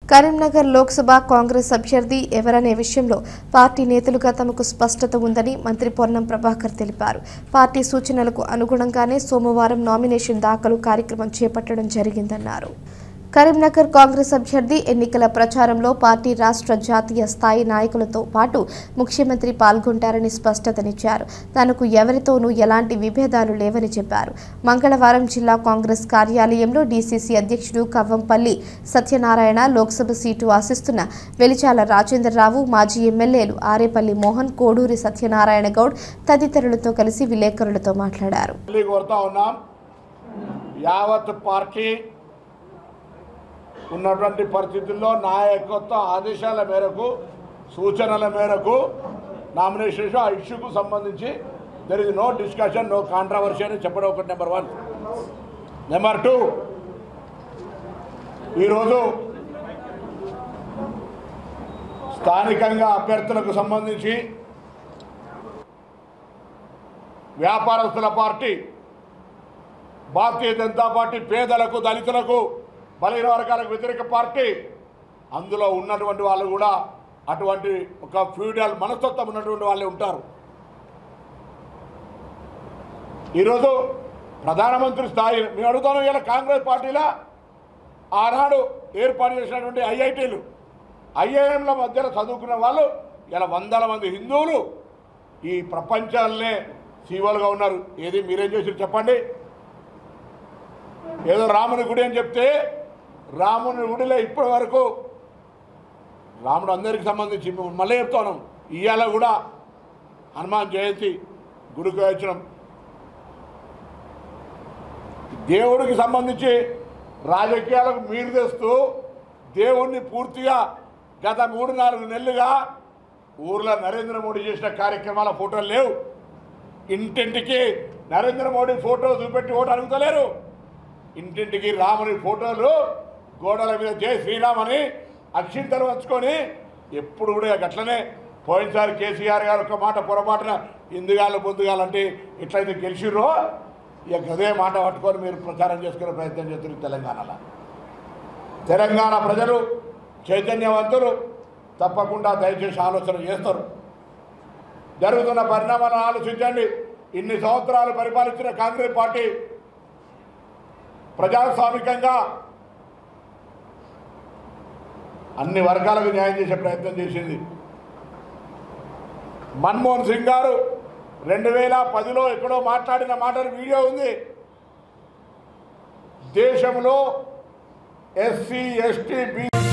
కరీంనగర్ లోక్సభ కాంగ్రెస్ అభ్యర్థి ఎవరనే విషయంలో పార్టీ నేతలుగా తమకు స్పష్టత ఉందని మంత్రి పొన్నం ప్రభాకర్ తెలిపారు పార్టీ సూచనలకు అనుగుణంగానే సోమవారం నామినేషన్ దాఖలు కార్యక్రమం చేపట్టడం జరిగిందన్నారు కరీంనగర్ కాంగ్రెస్ అభ్యర్థి ఎన్నికల ప్రచారంలో పార్టీ రాష్ట్ర జాతీయ స్థాయి నాయకులతో పాటు ముఖ్యమంత్రి పాల్గొంటారని స్పష్టతనిచ్చారు తనకు ఎవరితోనూ ఎలాంటి విభేదాలు లేవని చెప్పారు మంగళవారం జిల్లా కాంగ్రెస్ కార్యాలయంలో డీసీసీ అధ్యక్షుడు కవ్వంపల్లి సత్యనారాయణ లోక్సభ సీటు ఆశిస్తున్న వెలిచాల రాజేంద్రరావు మాజీ ఎమ్మెల్యేలు ఆరేపల్లి మోహన్ కోడూరి సత్యనారాయణ గౌడ్ తదితరులతో కలిసి విలేకరులతో మాట్లాడారు మళ్ళీ కోరుతా ఉన్నాం యావత్ పార్టీ ఉన్నటువంటి పరిస్థితుల్లో నాయకత్వ ఆదేశాల మేరకు సూచనల మేరకు నామినేషన్ ఆ ఇష్యూకు సంబంధించి there is no discussion no controversy అని చెప్పడం ఒకటి నెంబర్ వన్ నెంబర్ టూ ఈరోజు స్థానికంగా అభ్యర్థులకు సంబంధించి వ్యాపారస్తుల పార్టీ భారతీయ జనతా పార్టీ పేదలకు దళితులకు బలహీన వర్గాలకు వ్యతిరేక పార్టీ అందులో ఉన్నటువంటి వాళ్ళు కూడా అటువంటి ఒక ఫ్యూడల్ మనస్తత్వం ఉన్నటువంటి వాళ్ళే ఉంటారు ఈరోజు ప్రధానమంత్రి స్థాయి మేము అడుగుతాను ఇలా కాంగ్రెస్ పార్టీలో ఆనాడు ఏర్పాటు చేసినటువంటి ఐఐటీలు ఐఐఎంల మధ్యలో చదువుకున్న వాళ్ళు ఇలా వందల మంది హిందువులు ఈ ప్రపంచాలనే సీవోలుగా ఉన్నారు ఏది మీరేం చేసి చెప్పండి ఏదో రాముని గుడి అని చెప్తే రాముని గుడిలో ఇప్పటి వరకు రాముడు అందరికి సంబంధించి మేము మళ్ళీ చెప్తాను ఇవాళ కూడా హనుమాన్ జయంతి గుడికి వచ్చినాం దేవుడికి సంబంధించి రాజకీయాలకు మీరు తెస్తూ దేవుణ్ణి పూర్తిగా గత మూడు నాలుగు నెలలుగా ఊర్లో నరేంద్ర మోడీ చేసిన కార్యక్రమాల ఫోటోలు లేవు ఇంటింటికి నరేంద్ర మోడీ ఫోటో చూపెట్టి ఓటు అడుగుతలేరు ఇంటింటికి రాముని ఫోటోలు గోడల మీద జై శ్రీరామ్ అని అక్షింతలు వచ్చుకొని ఎప్పుడు కూడా గట్లనే పోయినసారి కేసీఆర్ గారు ఒక మాట పొరపాటున ఇందుగాలు బొందుగాలంటే ఎట్లయితే గెలిచిర్రో ఇక అదే మాట పట్టుకొని మీరు ప్రచారం చేసుకునే ప్రయత్నం చేస్తున్నారు తెలంగాణలో తెలంగాణ ప్రజలు చైతన్యవంతులు తప్పకుండా దయచేసి ఆలోచన చేస్తారు జరుగుతున్న పరిణామాలను ఆలోచించండి ఇన్ని సంవత్సరాలు పరిపాలించిన కాంగ్రెస్ పార్టీ ప్రజాస్వామికంగా అన్ని వర్గాలకు న్యాయం చేసే ప్రయత్నం చేసింది మన్మోహన్ సింగ్ గారు రెండు వేల పదిలో ఎక్కడో మాట్లాడిన మాట వీడియో ఉంది దేశంలో ఎస్సీ ఎస్టీ బీ